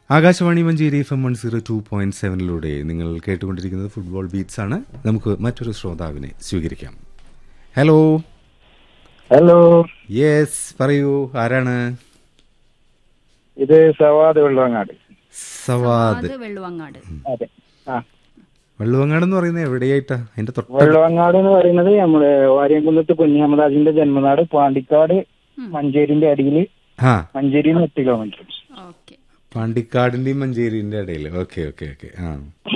Akashvani Manjeri F M one zero two point സെവനിലൂടെ നിങ്ങൾ കേട്ടുകൊണ്ടിരിക്കുന്നത് ഫുട്ബോൾ ബീറ്റ്സ് ആണ് നമുക്ക് മറ്റൊരു ശ്രോതാവിനെ സ്വീകരിക്കാം ഹലോ ഹലോ യെസ് പറയൂ ആരാണ് ഇത് സവാദ് വെള്ളവങ്ങാട് സവാദ് അത് വെള്ളുവങ്ങാട് അതെ ആ വെള്ളുവങ്ങാട് എന്ന് പറയുന്നത് എവിടെയായിട്ടാ അതിന്റെ തൊട്ട വെള്ളവങ്ങാട് എന്ന് പറയുന്നത് നമ്മള് വാര്യംകുന്നത്ത് കുഞ്ഞഹമ്മദാജിന്റെ ജന്മനാട് പാണ്ടിക്കാട് മഞ്ചേരിന്റെ അടിയിൽ ആ മഞ്ചേരി എട്ട് കിലോമീറ്റർ ഓക്കെ പാണ്ടിക്കാടിന്റെയും മഞ്ചേരിന്റെ ഇടയിൽ ഓക്കെ ഓക്കെ ഓക്കെ ആ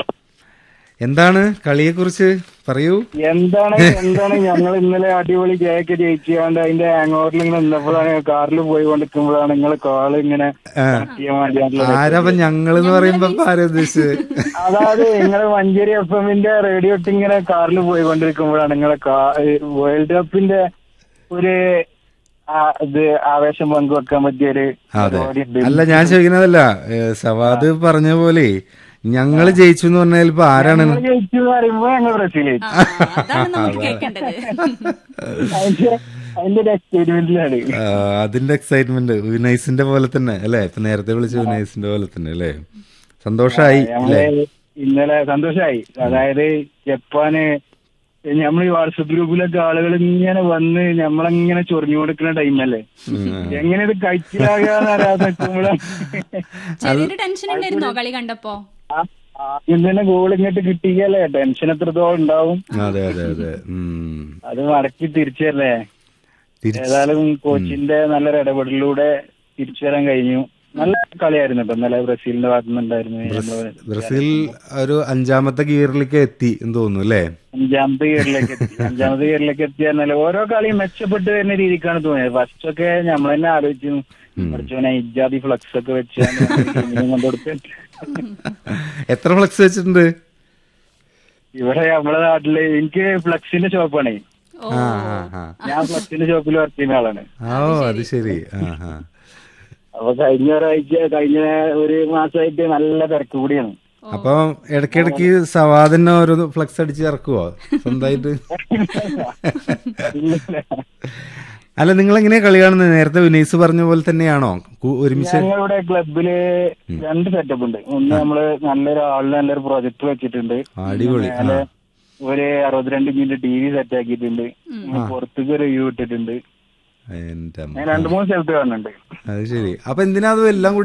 എന്താണ് കളിയെ കുറിച്ച് പറയൂ എന്താണ് എന്താണ് ഞങ്ങൾ ഇന്നലെ അടിപൊളി ജയൊക്കെ ജയിച്ചുകൊണ്ട് അതിന്റെ ഹാങ് ഓവറിൽ ഇങ്ങനെ നിന്നപ്പോഴാണ് കാറിൽ പോയി കൊണ്ടിരിക്കുമ്പോഴാണ് നിങ്ങൾ കാള് ഇങ്ങനെ connect ചെയ്യാൻ വേണ്ടിയാണല്ലോ ആരപ്പ ഞങ്ങളെന്ന് പറയുമ്പോ ഇപ്പൊ ആരാ ഉദ്ദേശിച്ചത് അതായത് നിങ്ങള് മഞ്ചേരി എഫ് എമ്മിന്റെ റേഡിയോ ഇട്ട് ഇങ്ങനെ കാറിൽ പോയി കൊണ്ടിരിക്കുമ്പോഴാണ് നിങ്ങളെ വേൾഡ് കപ്പിന്റെ ഒരു ആ, ഇത് ആവേശം പങ്കുവെക്കാൻ പറ്റിയ ഒരു അതെ പരിപാടി ഉണ്ട്. അല്ല ഞാൻ ചോദിക്കുന്നതല്ല ഏ, സവാദ് പറഞ്ഞ പോലെ ഞങ്ങള് ജയിച്ചു എന്ന് പറഞ്ഞാൽ ഇപ്പൊ ആരാണ് ഞങ്ങൾ ജയിച്ചു എന്ന് പറയുമ്പോ ഞങ്ങൾ ബ്രസീൽ ജയിച്ചു ആ, അതാണ് നമുക്ക് കേൾക്കേണ്ടത് അതിന്റെ അതിന്റെ ഒരു എക്സ്പെരിമെന്റിലാണ് ആ, അതിന്റെ എക്സൈറ്റ്മെന്റ് വിനൈസിന്റെ പോലെ തന്നെ അല്ലെ ഇപ്പൊ നേരത്തെ വിളിച്ച വിനൈസിന്റെ പോലെ തന്നെ അല്ലേ സന്തോഷായി നമ്മള് അല്ലേ ഇന്നലെ സന്തോഷായി അതായത് ജപ്പാന് നമ്മൾ ഈ വാട്സപ്പ് ഗ്രൂപ്പിലൊക്കെ ആളുകൾ ഇങ്ങനെ വന്ന് നമ്മളങ്ങനെ ചൊറിഞ്ഞു കൊടുക്കുന്ന ടൈമല്ലേ എങ്ങനെ ഇത് കഴിച്ചിലാകാന്ന് അറിയാതെ നിൽക്കുമ്പോഴാണ് ചെറിയൊരു ടെൻഷൻ ഉണ്ടായിരുന്നോ കളി കണ്ടപ്പോ ആ- ആദ്യം തന്നെ ഗോൾ ഇങ്ങോട്ട് കിട്ടിയല്ലേ ടെൻഷൻ എത്രത്തോളം ഉണ്ടാവും അതെ അതെ അതെ ഉം. അത് മടക്കി തിരിച്ചല്ലേ തിരിച്ച് ഏതായാലും കോച്ചിന്റെ നല്ലൊരു ഇടപെടലിലൂടെ തിരിച്ചു വരാൻ കഴിഞ്ഞു നല്ല കളിയായിരുന്നു കേട്ടോ ഇന്നലെ ബ്രസീലിന്റെ ഭാഗത്തു നിന്നുണ്ടായിരുന്നു നമ്മള് ബ്രസീൽ ഒരു അഞ്ചാമത്തെ ഗിയറിലേക്ക് എത്തി എന്ന് തോന്നുന്നു അല്ലേ അഞ്ചാമത്തെ ഗിയറിലേക്ക് എത്തി അഞ്ചാമത്തെ ഗിയറിലേക്ക് എത്തി പറഞ്ഞാൽ ഓരോ കളിയും മെച്ചപ്പെട്ട് വരുന്ന രീതിക്കാണ് തോന്നിയത് ഫസ്റ്റ് ഒക്കെ നമ്മൾ തന്നെ ആലോചിച്ചു കുറച്ചോനെ ഇജാതി ഫ്ലക്സ് ഒക്കെ വെച്ച് കൊണ്ടുകൊടുത്ത് എത്ര ഫ്ലക്സ് വെച്ചിട്ടുണ്ട് ഇവിടെ നമ്മളെ നാട്ടില് എനിക്ക് ഫ്ലക്സിന്റെ ഷോപ്പാണേ ഓ ആ ആ ആ ഞാൻ ഫ്ലക്സിന്റെ ഷോപ്പിൽ വർക്ക് ചെയ്യുന്ന ആളാണ് ആ, ഓ അത് ശരി ആ ആ അപ്പൊ കഴിഞ്ഞ ഒരാഴ്ച കഴിഞ്ഞ ഒരു മാസമായിട്ട് നല്ല തിരക്ക് കൂടിയാണ് അപ്പൊ ഇടയ്ക്കിടയ്ക്ക് സവാദിനെ ഓരോ ഫ്ലക്സ് അടിച്ച് ഇറക്കുവോ സ്വന്തമായിട്ട് അല്ല നിങ്ങൾ എങ്ങനെയാ കളി കാണുന്നത് നേരത്തെ വിനീസ് പറഞ്ഞ പോലെ തന്നെയാണോ കു- ഒരുമിച്ച് ഞങ്ങളുടെ ക്ലബില് രണ്ട് സെറ്റപ്പ് ഉണ്ട് ഒന്ന് നമ്മള് നല്ലൊരു ആളിന് നല്ലൊരു പ്രൊജക്ട് വെച്ചിട്ടുണ്ട് അടിപൊളി ആ മേലെ ഒരു അറുപത്തിരണ്ട് ഇഞ്ചിന്റെ ടി വി സെറ്റ് ആക്കിയിട്ടുണ്ട് പുറത്തേക്ക് ഒരു വ്യൂ ഇട്ടിട്ടുണ്ട് എന്റെ അമ്മ. ഞാൻ രണ്ടു മൂന്ന് സ്ഥലത്ത് കാണുന്നുണ്ട് അത് ശരി അപ്പൊ എന്തിനാ അത് എല്ലാം കൂടി